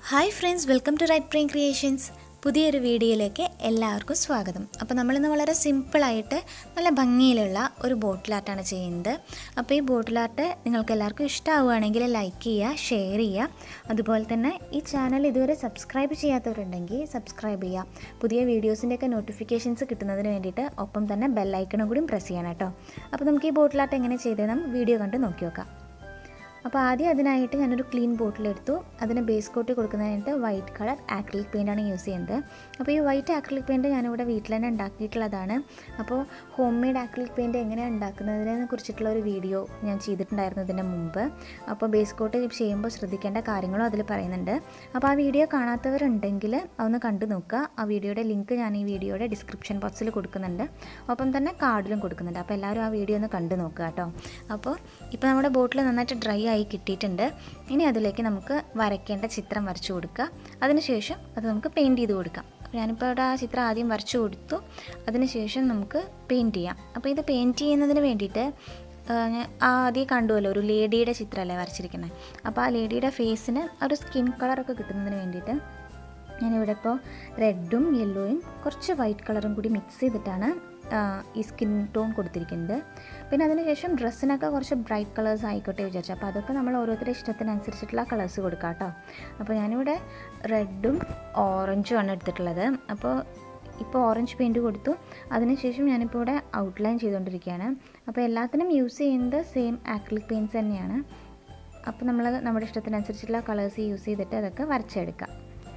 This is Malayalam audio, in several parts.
hi friends welcome to right brain creations പുതിയൊരു വീഡിയോയിലേക്ക് എല്ലാവർക്കും സ്വാഗതം അപ്പോൾ നമ്മളിന്ന് വളരെ സിമ്പിളായിട്ട് നല്ല ഭംഗിയിലുള്ള ഒരു ബോട്ടിൽ ആർട്ടാണ് ചെയ്യുന്നത് അപ്പോൾ ഈ ബോട്ടിൽ ആർട്ട് നിങ്ങൾക്ക് എല്ലാവർക്കും ഇഷ്ടമാവുകയാണെങ്കിൽ ലൈക്ക് ചെയ്യുക ഷെയർ ചെയ്യുക അതുപോലെ തന്നെ ഈ ചാനൽ ഇതുവരെ സബ്സ്ക്രൈബ് ചെയ്യാത്തവരുണ്ടെങ്കിൽ സബ്സ്ക്രൈബ് ചെയ്യുക പുതിയ വീഡിയോസിൻ്റെയൊക്കെ നോട്ടിഫിക്കേഷൻസ് കിട്ടുന്നതിന് വേണ്ടിയിട്ട് ഒപ്പം തന്നെ ബെല്ലൈക്കണും കൂടി പ്രസ് ചെയ്യണം കേട്ടോ അപ്പോൾ നമുക്ക് ഈ ബോട്ടിൽ ആർട്ട് എങ്ങനെ ചെയ്തതെന്ന് വീഡിയോ കണ്ട് നോക്കി നോക്കാം അപ്പോൾ ആദ്യം അതിനായിട്ട് ഞാനൊരു ക്ലീൻ ബോട്ടിലെടുത്തു അതിന് ബേസ് കോട്ട് കൊടുക്കുന്നതിനായിട്ട് വൈറ്റ് കളർ ആക്രിലിക് പെയിൻ്റാണ് യൂസ് ചെയ്യുന്നത് അപ്പോൾ ഈ വൈറ്റ് ആക്രിലിക് പെയിൻറ്റ് ഞാനിവിടെ വീട്ടിൽ തന്നെ ഉണ്ടാക്കിയിട്ടുള്ളതാണ് അപ്പോൾ ഹോം മെയ്ഡ് ആക്രിലിക് പെയിൻറ്റ് എങ്ങനെയാണ് ഉണ്ടാക്കുന്നതിനെ കുറിച്ചിട്ടുള്ള ഒരു വീഡിയോ ഞാൻ ചെയ്തിട്ടുണ്ടായിരുന്നു ഇതിന് മുമ്പ് അപ്പോൾ ബേസ് കോട്ട് ചെയ്യുമ്പോൾ ശ്രദ്ധിക്കേണ്ട കാര്യങ്ങളും അതിൽ പറയുന്നുണ്ട് അപ്പോൾ ആ വീഡിയോ കാണാത്തവരുണ്ടെങ്കിൽ അതൊന്ന് കണ്ടു നോക്കുക ആ വീഡിയോയുടെ ലിങ്ക് ഞാൻ ഈ വീഡിയോയുടെ ഡിസ്ക്രിപ്ഷൻ ബോക്സിൽ കൊടുക്കുന്നുണ്ട് ഒപ്പം തന്നെ കാർഡിലും കൊടുക്കുന്നുണ്ട് അപ്പോൾ എല്ലാവരും ആ വീഡിയോ ഒന്ന് കണ്ടു നോക്കുക കേട്ടോ അപ്പോൾ ഇപ്പോൾ നമ്മുടെ ബോട്ടിൽ നന്നായിട്ട് ഡ്രൈ ആയി കിട്ടിയിട്ടുണ്ട് ഇനി അതിലേക്ക് നമുക്ക് വരയ്ക്കേണ്ട ചിത്രം വരച്ചു കൊടുക്കുക അതിനുശേഷം അത് നമുക്ക് പെയിൻറ്റ് ചെയ്ത് കൊടുക്കാം അപ്പോൾ ഞാനിപ്പോൾ ഇവിടെ ആ ചിത്രം ആദ്യം വരച്ചു കൊടുത്തു അതിനുശേഷം നമുക്ക് പെയിൻറ്റ് ചെയ്യാം അപ്പോൾ ഇത് പെയിൻറ്റ് ചെയ്യുന്നതിന് വേണ്ടിയിട്ട് ഞാൻ ആദ്യം കണ്ടുവല്ലോ ഒരു ലേഡിയുടെ ചിത്രമല്ലേ വരച്ചിരിക്കുന്നത് അപ്പോൾ ആ ലേഡിയുടെ ഫേസിന് ഒരു സ്കിൻ കളറൊക്കെ കിട്ടുന്നതിന് വേണ്ടിയിട്ട് ഞാനിവിടെ ഇപ്പോൾ റെഡും യെല്ലോയും കുറച്ച് വൈറ്റ് കളറും കൂടി മിക്സ് ചെയ്തിട്ടാണ് ഈ സ്കിൻ ടോൺ കൊടുത്തിരിക്കുന്നത് പിന്നെ അതിനുശേഷം ഡ്രസ്സിനൊക്കെ കുറച്ച് ബ്രൈറ്റ് കളേഴ്സ് ആയിക്കോട്ടെ വിചാരിച്ചു അപ്പോൾ അതൊക്കെ നമ്മൾ ഓരോരുത്തരുടെ ഇഷ്ടത്തിനനുസരിച്ചിട്ടുള്ള കളേഴ്സ് കൊടുക്കാം കേട്ടോ അപ്പോൾ ഞാനിവിടെ റെഡും ഓറഞ്ചും ആണ് എടുത്തിട്ടുള്ളത് അപ്പോൾ ഇപ്പോൾ ഓറഞ്ച് പെയിൻറ്റ് കൊടുത്തു അതിനുശേഷം ഞാനിപ്പോൾ ഇവിടെ ഔട്ട്ലൈൻ ചെയ്തുകൊണ്ടിരിക്കുകയാണ് അപ്പോൾ എല്ലാത്തിനും യൂസ് ചെയ്യുന്നത് സെയിം ആക്രിലിക് പെയിൻറ്റ്സ് തന്നെയാണ് അപ്പോൾ നമ്മൾ നമ്മുടെ ഇഷ്ടത്തിനനുസരിച്ചുള്ള കളേഴ്സ് യൂസ് ചെയ്തിട്ട് അതൊക്കെ വരച്ചെടുക്കാം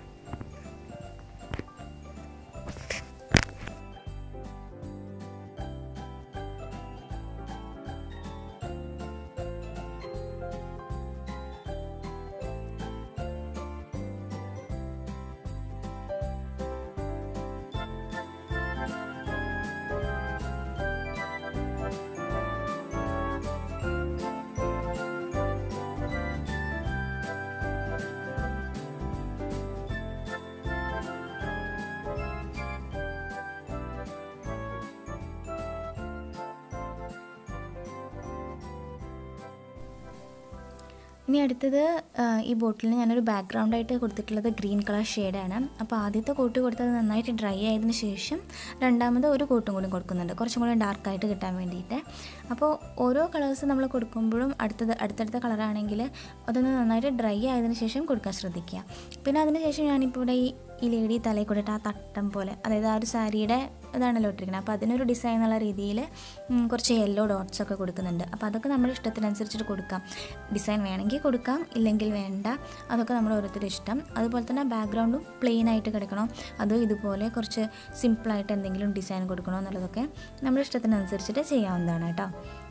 ഇനി അടുത്തത് ഈ ബോട്ടിലിന് ഞാനൊരു ബാക്ക്ഗ്രൗണ്ടായിട്ട് കൊടുത്തിട്ടുള്ളത് ഗ്രീൻ കളർ ഷെയ്ഡാണ് അപ്പോൾ ആദ്യത്തെ കോട്ട് കൊടുത്തത് നന്നായിട്ട് ഡ്രൈ ആയതിനു ശേഷം രണ്ടാമത് ഒരു കോട്ടും കൂടി കൊടുക്കുന്നുണ്ട് കുറച്ചും കൂടി ഡാർക്കായിട്ട് കിട്ടാൻ വേണ്ടിയിട്ട് അപ്പോൾ ഓരോ കളേഴ്സ് നമ്മൾ കൊടുക്കുമ്പോഴും അടുത്തത് അടുത്തടുത്ത കളറാണെങ്കിൽ അതൊന്ന് നന്നായിട്ട് ഡ്രൈ ആയതിനു ശേഷം കൊടുക്കാൻ ശ്രദ്ധിക്കുക പിന്നെ അതിന് ശേഷം ഞാനിപ്പോൾ ഇവിടെ ഈ ഈ ലേഡി തലയിൽ കൂടിയിട്ട് ആ തട്ടം പോലെ അതായത് ആ ഒരു സാരിയുടെ ഇതാണല്ലോ ഇട്ടിരിക്കുന്നത് അപ്പോൾ അതിനൊരു ഡിസൈൻ എന്നുള്ള രീതിയിൽ കുറച്ച് യെല്ലോ ഡോട്ട്സ് ഒക്കെ കൊടുക്കുന്നുണ്ട് അപ്പോൾ അതൊക്കെ നമ്മുടെ ഇഷ്ടത്തിനനുസരിച്ചിട്ട് കൊടുക്കാം ഡിസൈൻ വേണമെങ്കിൽ കൊടുക്കാം ഇല്ലെങ്കിൽ വേണ്ട അതൊക്കെ നമ്മുടെ ഓരോരുത്തരുടെ ഇഷ്ടം അതുപോലെ തന്നെ ബാക്ക്ഗ്രൗണ്ടും പ്ലെയിൻ ആയിട്ട് കിടക്കണോ അതോ ഇതുപോലെ കുറച്ച് സിമ്പിളായിട്ട് എന്തെങ്കിലും ഡിസൈൻ കൊടുക്കണോ എന്നുള്ളതൊക്കെ നമ്മുടെ ഇഷ്ടത്തിനനുസരിച്ചിട്ട് ചെയ്യാവുന്നതാണ് കേട്ടോ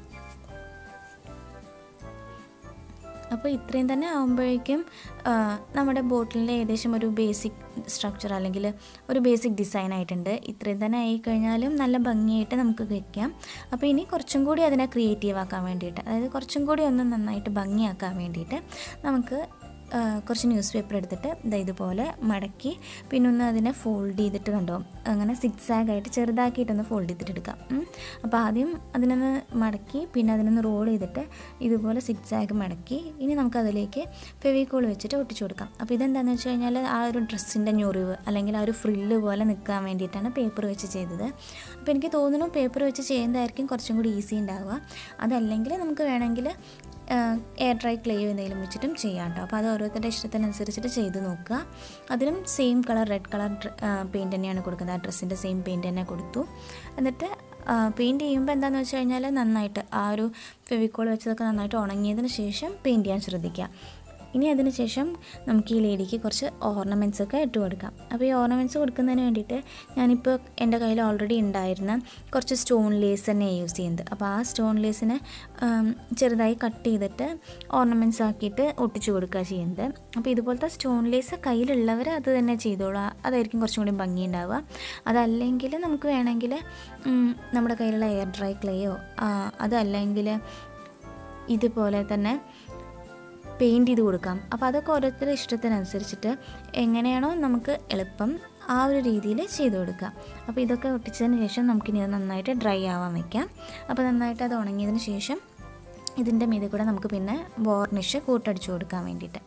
അപ്പോൾ ഇത്രയും തന്നെ ആകുമ്പോഴേക്കും നമ്മുടെ ബോട്ടിലിൻ്റെ ഏകദേശം ഒരു ബേസിക് സ്ട്രക്ചർ അല്ലെങ്കിൽ ഒരു ബേസിക് ഡിസൈൻ ആയിട്ടുണ്ട് ഇത്രയും തന്നെ ആയി കഴിഞ്ഞാലും നല്ല ഭംഗിയായിട്ട് നമുക്ക് വയ്ക്കാം അപ്പോൾ ഇനി കുറച്ചും കൂടി അതിനെ ക്രിയേറ്റീവ് ആക്കാൻ വേണ്ടിയിട്ട് അതായത് കുറച്ചും കൂടി ഒന്ന് നന്നായിട്ട് ഭംഗിയാക്കാൻ വേണ്ടിയിട്ട് നമുക്ക് കുറച്ച് ന്യൂസ് പേപ്പർ എടുത്തിട്ട് ഇതാ ഇതുപോലെ മടക്കി പിന്നെ ഒന്ന് അതിനെ ഫോൾഡ് ചെയ്തിട്ട് കണ്ടോ അങ്ങനെ സിക്സ് ആയിട്ട് ചെറുതാക്കിയിട്ടൊന്ന് ഫോൾഡ് ചെയ്തിട്ട് എടുക്കാം അപ്പോൾ ആദ്യം അതിനൊന്ന് മടക്കി പിന്നെ അതിനൊന്ന് റോൾ ചെയ്തിട്ട് ഇതുപോലെ സിക്സ് ആഗ് മടക്കി ഇനി നമുക്ക് അതിലേക്ക് ഫെവിക്കോൾ വെച്ചിട്ട് ഒട്ടിച്ചു കൊടുക്കാം അപ്പോൾ ഇതെന്താണെന്ന് വെച്ച് കഴിഞ്ഞാൽ ആ ഒരു ഡ്രസ്സിൻ്റെ ഞൊറിവ് അല്ലെങ്കിൽ ആ ഒരു ഫ്രില്ല് പോലെ നിൽക്കാൻ വേണ്ടിയിട്ടാണ് പേപ്പർ വെച്ച് ചെയ്തത് അപ്പോൾ എനിക്ക് തോന്നുന്നു പേപ്പർ വെച്ച് ചെയ്യുന്നതായിരിക്കും കുറച്ചും കൂടി ഈസി ഉണ്ടാവുക അതല്ലെങ്കിൽ നമുക്ക് വേണമെങ്കിൽ എയർ ഡ്രൈ ക്ലേയോ എന്തെങ്കിലും വെച്ചിട്ടും ചെയ്യാം കേട്ടോ അപ്പോൾ അത് ഓരോരുത്തരുടെ ഇഷ്ടത്തിനനുസരിച്ചിട്ട് ചെയ്ത് നോക്കുക അതിനും same colour red colour paint തന്നെയാണ് കൊടുക്കുന്നത് ആ ഡ്രസ്സിൻ്റെ സെയിം പെയിൻറ്റ് തന്നെ കൊടുത്തു എന്നിട്ട് പെയിൻറ്റ് ചെയ്യുമ്പോൾ എന്താണെന്ന് വെച്ച് കഴിഞ്ഞാൽ നന്നായിട്ട് ആ ഒരു ഫെവിക്കോൾ വെച്ചതൊക്കെ നന്നായിട്ട് ഉണങ്ങിയതിന് ശേഷം പെയിൻറ്റ് ചെയ്യാൻ ശ്രദ്ധിക്കുക ഇനി അതിന് ശേഷം നമുക്ക് ഈ ലേഡിക്ക് കുറച്ച് ഓർണമെൻറ്റ്സ് ഒക്കെ ഇട്ട് കൊടുക്കാം അപ്പോൾ ഈ ഓർണമെൻറ്റ്സ് കൊടുക്കുന്നതിന് വേണ്ടിയിട്ട് ഞാനിപ്പോൾ എൻ്റെ കയ്യിൽ ഓൾറെഡി ഉണ്ടായിരുന്ന കുറച്ച് സ്റ്റോൺ ലേസ് തന്നെ യൂസ് ചെയ്യുന്നത് അപ്പോൾ ആ സ്റ്റോൺ ലേസിനെ ചെറുതായി കട്ട് ചെയ്തിട്ട് ഓർണമെൻറ്റ്സ് ആക്കിയിട്ട് ഒട്ടിച്ചു കൊടുക്കുക ചെയ്യുന്നത് അപ്പോൾ ഇതുപോലത്തെ സ്റ്റോൺ ലേസ് കയ്യിലുള്ളവർ അത് തന്നെ ചെയ്തോളൂ അതായിരിക്കും കുറച്ചും കൂടി ഭംഗി ഉണ്ടാവുക അതല്ലെങ്കിൽ നമുക്ക് വേണമെങ്കിൽ നമ്മുടെ കയ്യിലുള്ള എയർ ഡ്രൈ ക്ലേയോ അതല്ലെങ്കിൽ ഇതുപോലെ തന്നെ പെയിൻറ്റ് ചെയ്ത് കൊടുക്കാം അപ്പോൾ അതൊക്കെ ഓരോരുത്തരുടെ ഇഷ്ടത്തിനനുസരിച്ചിട്ട് എങ്ങനെയാണോ നമുക്ക് എളുപ്പം ആ ഒരു രീതിയിൽ ചെയ്ത് കൊടുക്കുക അപ്പോൾ ഇതൊക്കെ ഒട്ടിച്ചതിന് ശേഷം നമുക്കിനി അത് നന്നായിട്ട് ഡ്രൈ ആവാൻ വയ്ക്കാം അപ്പോൾ നന്നായിട്ട് അത് ഉണങ്ങിയതിന് ശേഷം ഇതിൻ്റെ മീതെ കൂടെ നമുക്ക് പിന്നെ വാർണിഷ് കൂട്ടടിച്ചു കൊടുക്കാൻ വേണ്ടിയിട്ട്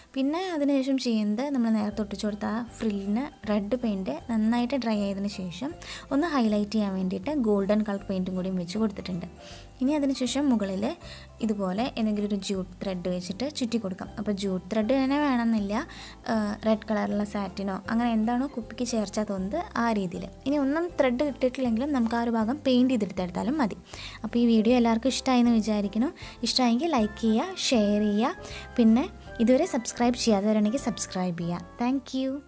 പിന്നെ അതിനുശേഷം ചെയ്യുന്നത് നമ്മൾ നേരത്തെ ഒട്ടിച്ചു കൊടുത്ത ആ ഫ്രില്ലിന് റെഡ് പെയിൻറ്റ് നന്നായിട്ട് ഡ്രൈ ആയതിനു ശേഷം ഒന്ന് ഹൈലൈറ്റ് ചെയ്യാൻ വേണ്ടിയിട്ട് ഗോൾഡൻ കളർ പെയിൻറ്റും കൂടിയും വെച്ച് കൊടുത്തിട്ടുണ്ട് ഇനി അതിനുശേഷം മുകളിൽ ഇതുപോലെ എന്തെങ്കിലും ഒരു ജൂട്ട് ത്രെഡ് വെച്ചിട്ട് ചുറ്റി കൊടുക്കാം അപ്പോൾ ജൂട്ട് ത്രെഡ് തന്നെ വേണമെന്നില്ല റെഡ് കളറുള്ള സാറ്റിനോ അങ്ങനെ എന്താണോ കുപ്പിക്ക് ചേർച്ചാൽ തോന്നുന്നത് ആ രീതിയിൽ ഇനി ഒന്നും ത്രെഡ് കിട്ടിയിട്ടില്ലെങ്കിലും നമുക്ക് ആ ഒരു ഭാഗം പെയിൻറ്റ് ചെയ്തെടുത്തെടുത്താലും മതി അപ്പോൾ ഈ വീഡിയോ എല്ലാവർക്കും ഇഷ്ടമായി എന്ന് വിചാരിക്കുന്നു ഇഷ്ടമായെങ്കിൽ ലൈക്ക് ചെയ്യുക ഷെയർ ചെയ്യുക പിന്നെ ഇതുവരെ സബ്സ്ക്രൈബ് ചെയ്യാത്തവരുണ്ടെങ്കിൽ സബ്സ്ക്രൈബ് ചെയ്യുക താങ്ക്